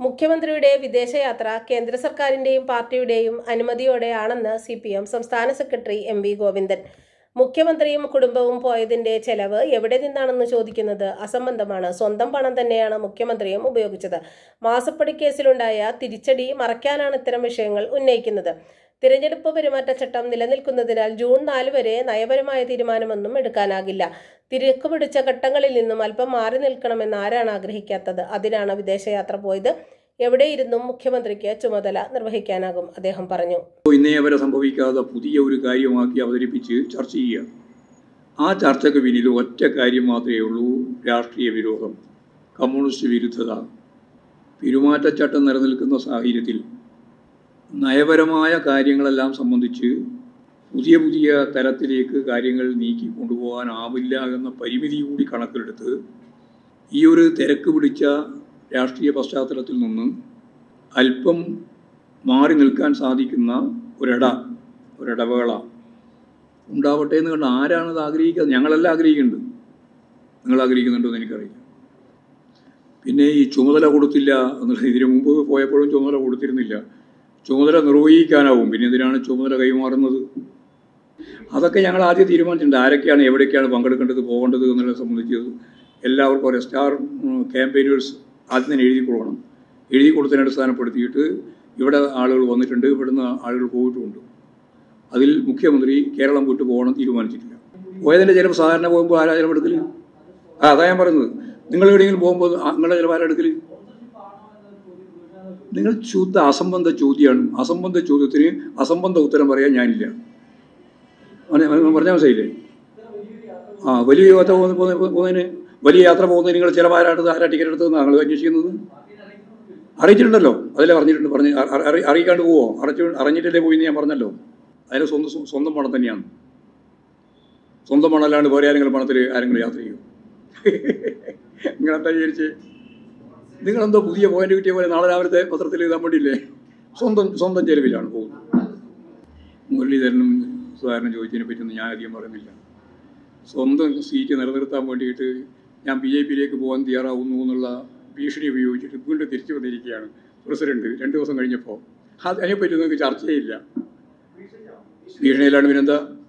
മുഖ്യമന്ത്രിയുടെ വിദേശയാത്ര കേന്ദ്ര സർക്കാരിന്റെയും പാർട്ടിയുടെയും അനുമതിയോടെയാണെന്ന് സി പി എം സംസ്ഥാന സെക്രട്ടറി എം വി ഗോവിന്ദൻ മുഖ്യമന്ത്രിയും കുടുംബവും പോയതിന്റെ ചെലവ് എവിടെ നിന്നാണെന്ന് ചോദിക്കുന്നത് അസംബന്ധമാണ് സ്വന്തം പണം തന്നെയാണ് മുഖ്യമന്ത്രിയും ഉപയോഗിച്ചത് മാസപ്പടി കേസിലുണ്ടായ തിരിച്ചടി മറയ്ക്കാനാണ് ഇത്തരം വിഷയങ്ങൾ ഉന്നയിക്കുന്നത് തിരഞ്ഞെടുപ്പ് പെരുമാറ്റച്ചട്ടം നിലനിൽക്കുന്നതിനാൽ ജൂൺ നാല് വരെ നയപരമായ തീരുമാനമൊന്നും എടുക്കാനാകില്ല തിരക്ക് പിടിച്ച ഘട്ടങ്ങളിൽ നിന്നും അല്പം മാറി നിൽക്കണമെന്ന് ആരാണ് ആഗ്രഹിക്കാത്തത് അതിനാണ് വിദേശയാത്ര പോയത് എവിടെയിരുന്നും മുഖ്യമന്ത്രിക്ക് ചുമതല നിർവഹിക്കാനാകും അദ്ദേഹം പറഞ്ഞു ഇന്നേ വരെ സംഭവിക്കാതെ പുതിയ ഒരു കാര്യമാക്കി അവതരിപ്പിച്ച് ചർച്ച ചെയ്യുക ആ ചർച്ചയ്ക്ക് പിന്നിൽ ഒറ്റ കാര്യം മാത്രമേ ഉള്ളൂ രാഷ്ട്രീയ വിരോധം കമ്മ്യൂണിസ്റ്റ് വിരുദ്ധത പെരുമാറ്റച്ചട്ടം നിലനിൽക്കുന്ന സാഹചര്യത്തിൽ നയപരമായ കാര്യങ്ങളെല്ലാം സംബന്ധിച്ച് പുതിയ പുതിയ തലത്തിലേക്ക് കാര്യങ്ങൾ നീക്കി കൊണ്ടുപോകാനാവില്ല എന്ന പരിമിതി കൂടി കണക്കിലെടുത്ത് ഈ ഒരു തിരക്ക് പിടിച്ച രാഷ്ട്രീയ പശ്ചാത്തലത്തിൽ നിന്ന് അല്പം മാറി നിൽക്കാൻ സാധിക്കുന്ന ഒരിട ഒരിടവേള ഉണ്ടാവട്ടെ എന്ന് കണ്ട് ആരാണത് ആഗ്രഹിക്കുന്നത് ഞങ്ങളെല്ലാം ആഗ്രഹിക്കുന്നുണ്ട് നിങ്ങൾ ആഗ്രഹിക്കുന്നുണ്ടോ എന്ന് എനിക്കറിയില്ല പിന്നെ ഈ ചുമതല കൊടുത്തില്ല എന്നുള്ള ഇതിനു മുമ്പ് പോയപ്പോഴും ചുമതല കൊടുത്തിരുന്നില്ല ചുമതല നിർവഹിക്കാനാവും പിന്നെ എന്തിനാണ് ചുമതല കൈമാറുന്നത് അതൊക്കെ ഞങ്ങൾ ആദ്യം തീരുമാനിച്ചിട്ടുണ്ട് ആരൊക്കെയാണ് എവിടേക്കാണ് പങ്കെടുക്കേണ്ടത് പോകേണ്ടത് എന്നുള്ളത് സംബന്ധിച്ചത് എല്ലാവർക്കും ഒരു സ്റ്റാർ ക്യാമ്പയിനേഴ്സ് ആദ്യം തന്നെ എഴുതി കൊടുക്കണം എഴുതി കൊടുത്തതിനെ അടിസ്ഥാനപ്പെടുത്തിയിട്ട് ഇവിടെ ആളുകൾ വന്നിട്ടുണ്ട് ഇവിടുന്ന് ആളുകൾ പോയിട്ടുമുണ്ട് അതിൽ മുഖ്യമന്ത്രി കേരളം വിട്ടു പോകണം തീരുമാനിച്ചിട്ടില്ല പോയതിൻ്റെ ചിലപ്പോൾ സാധാരണ പോകുമ്പോൾ ആരാ ചിലപ്പെടുക്കൽ ആ അതാ ഞാൻ പറയുന്നത് നിങ്ങൾ എവിടെയെങ്കിലും പോകുമ്പോൾ ആ- നിങ്ങളുടെ ചിലപ്പോൾ എടുക്കൽ നിങ്ങൾ ശുദ്ധ അസംബന്ധ ചോദ്യമാണ് അസംബന്ധ ചോദ്യത്തിന് അസംബന്ധ ഉത്തരം പറയാൻ ഞാനില്ല അവനെ- അവനെ പറഞ്ഞാൽ മനസ്സിലായില്ലേ ആ വലിയ യാത്ര പോകുന്ന പോകുന്ന- പോകുന്നതിന് വലിയ യാത്ര പോകുന്നതിന് നിങ്ങൾ ചിലവാരാണ് ആരാ ടിക്കറ്റ് എടുത്തതെന്ന് ഞങ്ങൾ അന്വേഷിക്കുന്നത് അറിയിച്ചിട്ടുണ്ടല്ലോ അതിലെ പറഞ്ഞിട്ടുണ്ട് പറഞ്ഞ് അ- അ- അറി- അറിയിക്കാണ്ട് പോവോ അറച്ചു അറിഞ്ഞിട്ടല്ലേ പോയി എന്ന് ഞാൻ പറഞ്ഞല്ലോ അതിന് സ്വന്തം സ്വ- സ്വന്തം പണം തന്നെയാണ് സ്വന്തം പണം അല്ലാണ്ട് വേറെ ആരെങ്കിലും പണത്തിൽ ആരെങ്കിലും യാത്ര ചെയ്യും നിങ്ങളെന്താ വിചാരിച്ച് നിങ്ങളെന്തോ പുതിയ പോയിന്റ് കിട്ടിയ പോലെ നാളെ രാവിലത്തെ പത്രത്തിൽ എഴുതാൻ വേണ്ടിയില്ലേ സ്വന്തം സ്വന്തം ചെലവിലാണ് പോകുന്നത് മുരളീധരനും സുധാകരനും ചോദിച്ചതിനെ പറ്റിയൊന്നും ഞാൻ അധികം പറയുന്നില്ല സ്വന്തം സീറ്റ് നിലനിർത്താൻ വേണ്ടിയിട്ട് ഞാൻ ബി ജെ പിയിലേക്ക് പോകാൻ തയ്യാറാവുന്നു എന്നുള്ള ഭീഷണി ഉപയോഗിച്ചിട്ട് വീണ്ടും തിരിച്ചു വന്നിരിക്കുകയാണ് പ്രസിഡന്റ് രണ്ട് ദിവസം കഴിഞ്ഞപ്പോൾ അതിനെപ്പറ്റി നിങ്ങൾക്ക് ചർച്ചയില്ല ഭീഷണിയിലാണ് പിന്നെന്താ